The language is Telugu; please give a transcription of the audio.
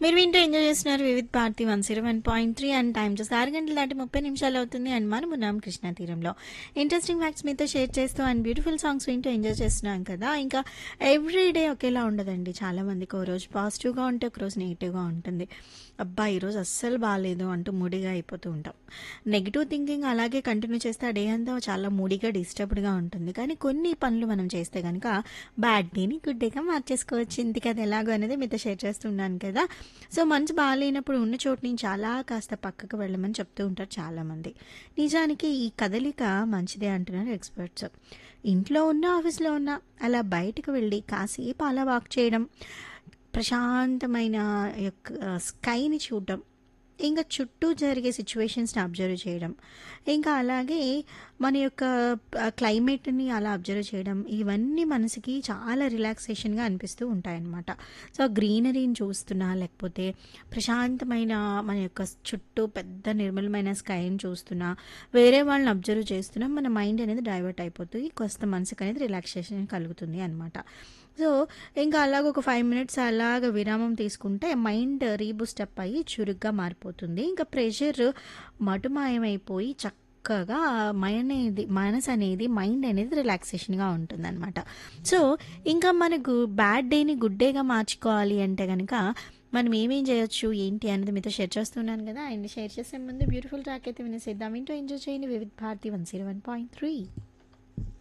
మీరు వింటూ ఎంజాయ్ చేస్తున్నారు Vividh Bharati one zero one point three and time చూస్తే ఆరు గంటల దాటి ముప్పై నిమిషాలు అవుతుంది అండ్ మనం ఉన్నాం కృష్ణా తీరంలో ఇంట్రెస్టింగ్ ఫ్యాక్ట్స్ మీతో షేర్ చేస్తూ అండ్ బ్యూటిఫుల్ సాంగ్స్ వింటూ ఎంజాయ్ చేస్తున్నాం కదా ఇంకా ఎవ్రీ డే ఒకేలా ఉండదండి చాలా మందికి ఓ రోజు పాజిటివ్గా ఉంటే ఒక రోజు నెగిటివ్గా ఉంటుంది అబ్బా ఈరోజు అస్సలు బాగాలేదు అంటూ మూడీగా అయిపోతూ ఉంటాం నెగిటివ్ థింకింగ్ అలాగే కంటిన్యూ చేస్తే ఆ డే అంతా చాలా మూడీగా డిస్టర్బ్డ్గా ఉంటుంది కానీ కొన్ని పనులు మనం చేస్తే కనుక బ్యాడ్ డేని గుడ్ డేగా మార్చేసుకోవచ్చు ఇందుకు అది ఎలాగో అనేది మీతో షేర్ చేస్తున్నాను కదా సో మనసు బాగాలేనప్పుడు ఉన్న చోటు నుంచి అలా కాస్త పక్కకు వెళ్ళమని చెప్తూ ఉంటారు చాలామంది నిజానికి ఈ కదలిక మంచిదే అంటున్నారు ఎక్స్పర్ట్స్ ఇంట్లో ఉన్న ఆఫీస్లో ఉన్న అలా బయటకు వెళ్ళి కాసేపు అలా వాక్ చేయడం ప్రశాంతమైన యొక్క స్కైని చూడడం ఇంకా చుట్టూ జరిగే సిచ్యువేషన్స్ని అబ్జర్వ్ చేయడం ఇంకా అలాగే మన యొక్క క్లైమేట్ని అలా అబ్జర్వ్ చేయడం ఇవన్నీ మనసుకి చాలా రిలాక్సేషన్గా అనిపిస్తూ ఉంటాయన్నమాట సో గ్రీనరీని చూస్తున్నా లేకపోతే ప్రశాంతమైన మన యొక్క చుట్టూ పెద్ద నిర్మలమైన స్కైని చూస్తున్నా వేరే వాళ్ళని అబ్జర్వ్ చేస్తున్నా మన మైండ్ అనేది డైవర్ట్ అయిపోతుంది కొంత మనసుకు అనేది రిలాక్సేషన్ కలుగుతుంది అనమాట సో ఇంకా అలాగ ఒక ఫైవ్ మినిట్స్ అలాగ విరామం తీసుకుంటే మైండ్ రీబూస్ట్ అప్ అయ్యి చురుగ్గా మారిపోతుంది ఇంకా ప్రెషర్ మటుమాయమైపోయి చక్కగా అనేది మనసు అనేది మైండ్ అనేది రిలాక్సేషన్గా ఉంటుంది అనమాట సో ఇంకా మనకు బ్యాడ్ డేని గుడ్ డేగా మార్చుకోవాలి అంటే కనుక మనం ఏమేం చేయొచ్చు ఏంటి అనేది మీతో షేర్ చేస్తున్నాను కదా అండ్ షేర్ చేసే ముందు బ్యూటిఫుల్ ట్రాక్ అయితే వినేసేద్దాం ఇంటో ఎంజాయ్ చేయండి Vividh Bharati one zero one point three